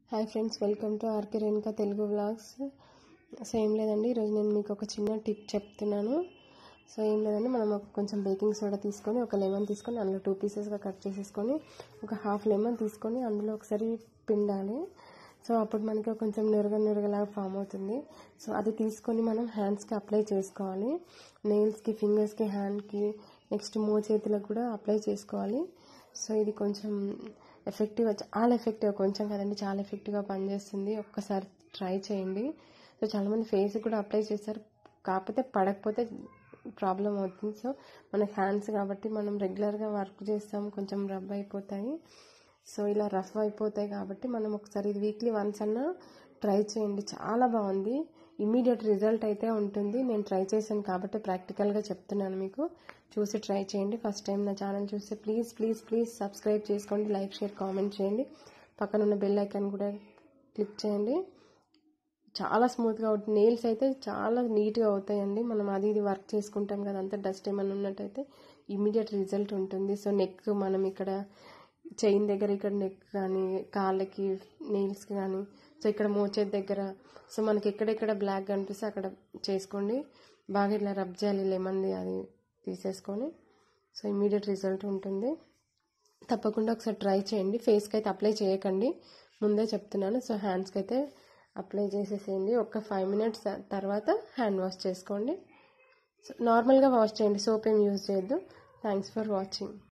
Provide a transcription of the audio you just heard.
hi friends welcome to RK Renuka Telugu vlogs so ఏం లేదండి ఈరోజు నేను మీకు ఒక చిన్న టిప్ చెప్తున్నాను సో ఏం లేదండి మనం ఒక కొంచెం బేకింగ్ సోడా తీసుకొని ఒక లెమన్ తీసుకొని అందులో టూ పీసెస్గా కట్ చేసేసుకొని ఒక హాఫ్ లెమన్ తీసుకొని అందులో ఒకసారి పిండాలి సో అప్పుడు మనకి కొంచెం నురగ నురగలాగా ఫామ్ అవుతుంది సో అది తీసుకొని మనం హ్యాండ్స్కి అప్లై చేసుకోవాలి నెయిల్స్కి ఫింగర్స్కి హ్యాండ్కి నెక్స్ట్ మో చేతులకు కూడా అప్లై చేసుకోవాలి సో ఇది కొంచెం ఎఫెక్టివ్ చాలా ఎఫెక్టివ్ కొంచెం కదండి చాలా ఎఫెక్టివ్గా పనిచేస్తుంది ఒక్కసారి ట్రై చేయండి సో చాలామంది ఫేస్ కూడా అప్లై చేస్తారు కాకపోతే పడకపోతే ప్రాబ్లం అవుతుంది సో మన హ్యాండ్స్ కాబట్టి మనం రెగ్యులర్గా వర్క్ చేస్తాం కొంచెం రబ్ అయిపోతాయి సో ఇలా రఫ్ అయిపోతాయి కాబట్టి మనం ఒకసారి ఇది వీక్లీ వన్స్ అన్నా ట్రై చేయండి చాలా బాగుంది ఇమీడియట్ రిజల్ట్ అయితే ఉంటుంది నేను ట్రై చేశాను కాబట్టి ప్రాక్టికల్గా చెప్తున్నాను మీకు చూసి ట్రై చేయండి ఫస్ట్ టైం నా ఛానల్ చూస్తే ప్లీజ్ ప్లీజ్ ప్లీజ్ సబ్స్క్రైబ్ చేసుకోండి లైక్ షేర్ కామెంట్ చేయండి పక్కన ఉన్న బెల్ ఐకాన్ కూడా క్లిక్ చేయండి చాలా స్మూత్గా అవుతుంది నెయిల్స్ అయితే చాలా నీట్గా అవుతాయండి మనం అది ఇది వర్క్ చేసుకుంటాం కదా అంతా డస్ట్ ఏమైనా ఉన్నట్టయితే ఇమీడియట్ రిజల్ట్ ఉంటుంది సో నెక్ మనం ఇక్కడ చైన్ దగ్గర ఇక్కడ నెక్ కానీ కాళ్ళకి నెయిల్స్కి కానీ సో ఇక్కడ మోచేతి దగ్గర సో మనకి ఎక్కడెక్కడ బ్లాక్ కనిపిస్తే అక్కడ చేసుకోండి బాగా ఇట్లా రబ్ చేయాలి లెమన్ది అది తీసేసుకొని సో ఇమీడియట్ రిజల్ట్ ఉంటుంది తప్పకుండా ఒకసారి ట్రై చేయండి ఫేస్కి అయితే అప్లై చేయకండి ముందే చెప్తున్నాను సో హ్యాండ్స్కి అయితే అప్లై చేసేసేయండి ఒక ఫైవ్ మినిట్స్ తర్వాత హ్యాండ్ వాష్ చేసుకోండి సో నార్మల్గా వాష్ చేయండి సోప్ ఏం యూజ్ చేయొద్దు థ్యాంక్స్ ఫర్ వాచింగ్